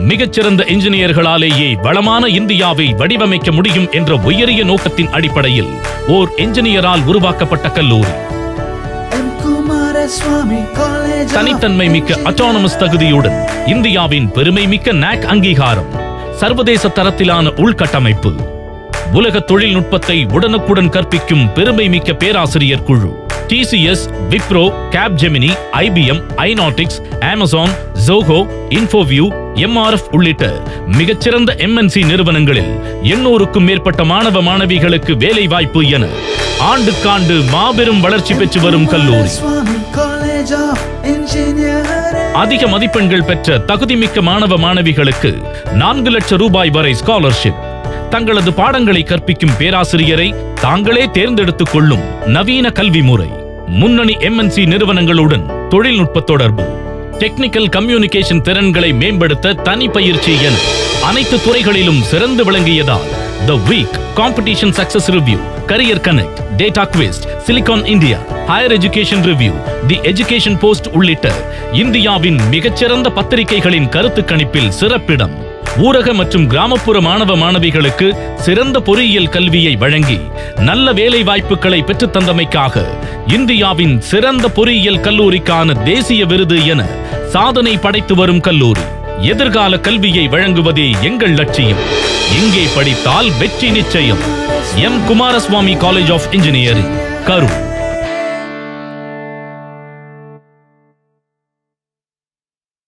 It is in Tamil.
மிகச்சிறந்த இன்ஜினியர்களாலேயே வளமான இந்தியாவை வடிவமைக்க முடியும் என்ற உயரிய நோக்கத்தின் அடிப்படையில் ஓர் என்ஜினியரால் உருவாக்கப்பட்ட கல்லூரி M. Kumaraswamy College of தனித்தன்மை மிக்க அட்டானமஸ் தகுதியுடன் இந்தியாவின் பெருமை மிக்க நாக் அங்கீகாரம் சர்வதேச தரத்திலான உள்கட்டமைப்பு உலக தொழில்நுட்பத்தை உடனுக்குடன் கற்பிக்கும் பெருமை மிக்க பேராசிரியர் குழு TCS Wipro Capgemini IBM iNautix Amazon Zoho Infoview MRF உள்ளிட்ட மிகச்சிறந்த எம்என்சி நிறுவனங்களில் எண்ணூறுக்கும் மேற்பட்ட மாணவ மாணவிகளுக்கு வேலை வாய்ப்பு என ஆண்டுக்காண்டு மாபெரும் வளர்ச்சி பெற்று வரும் கல்லூரி Kumaraswamy College of Engineering அதிக மதிப்பெண்கள் பெற்ற தகுதிமிக்க மாணவ மாணவிகளுக்கு நான்கு லட்சம் ரூபாய் வரை ஸ்காலர்ஷிப் தங்களது பாடங்களை கற்பிக்கும் பேராசிரியரை தாங்களே தேர்ந்தெடுத்துக் கொள்ளும் நவீன கல்வி முறை முன்னணி எம்என்சி நிறுவனங்களுடன் தொழில்நுட்ப தொடர்பு டெக்னிக்கல் கம்யூனிகேஷன் திறன்களை மேம்படுத்த தனி பயிற்சி என அனைத்து துறைகளிலும் சிறந்து விளங்கியதால் the Week Competition Success Review Career Connect Dataquest Silicon India Higher Education Review the Education Post உள்ளிட்ட இந்தியாவின் மிகச்சிறந்த பத்திரிகைகளின் கருத்து கணிப்பில் சிறப்பிடம் ஊரக மற்றும் கிராமப்புற மாணவ மாணவிகளுக்கு சிறந்த பொறியியல் கல்வியை வழங்கி நல்ல வேலை வாய்ப்புகளை பெற்றுத் தந்தமைக்காக இந்தியாவின் சிறந்த பொறியியல் கல்லூரிக்கான தேசிய விருது என சாதனை படைத்து வரும் கல்லூரி எதிர்கால கல்வியை வழங்குவதே எங்கள் லட்சியம் இங்கே படித்தால் வெற்றி நிச்சயம் M Kumaraswamy college of engineering Karur